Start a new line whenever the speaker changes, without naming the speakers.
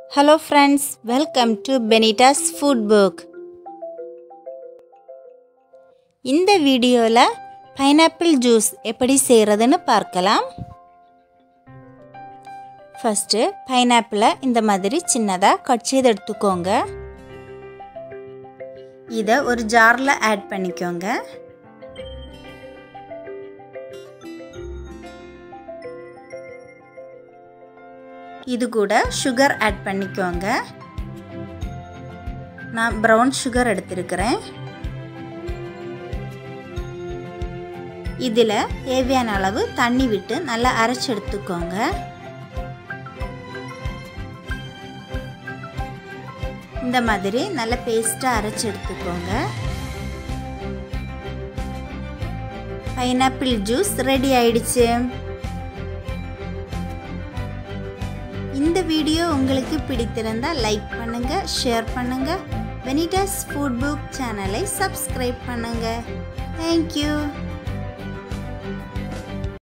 hello friends welcome to Benitas food book இந்த வீடியோவில் pineapple juice எப்படி செய்கிறதுன்னு பார்க்கலாம் ஃபஸ்ட்டு பைனாப்பிளை இந்த மாதிரி சின்னதாக கட் செய்து எடுத்துக்கோங்க இதை ஒரு ஜாரில் ஆட் பண்ணிக்கோங்க இது கூட சுகர் ஆட் பண்ணிக்கோங்க நான் ப்ரௌன் சுகர் எடுத்திருக்கிறேன் இதில் தேவையான அளவு தண்ணி விட்டு நல்லா அரைச்சி எடுத்துக்கோங்க இந்த மாதிரி நல்ல பேஸ்ட்டாக அரைச்சி எடுத்துக்கோங்க பைனாப்பிள் ஜூஸ் ரெடி ஆயிடுச்சு இந்த வீடியோ உங்களுக்கு பிடித்திருந்தால் லைக் பண்ணுங்கள் ஷேர் பண்ணுங்கள் வெனிடாஸ் ஃபுட் புக் சேனலை சப்ஸ்கிரைப் பண்ணுங்கள் தேங்க்யூ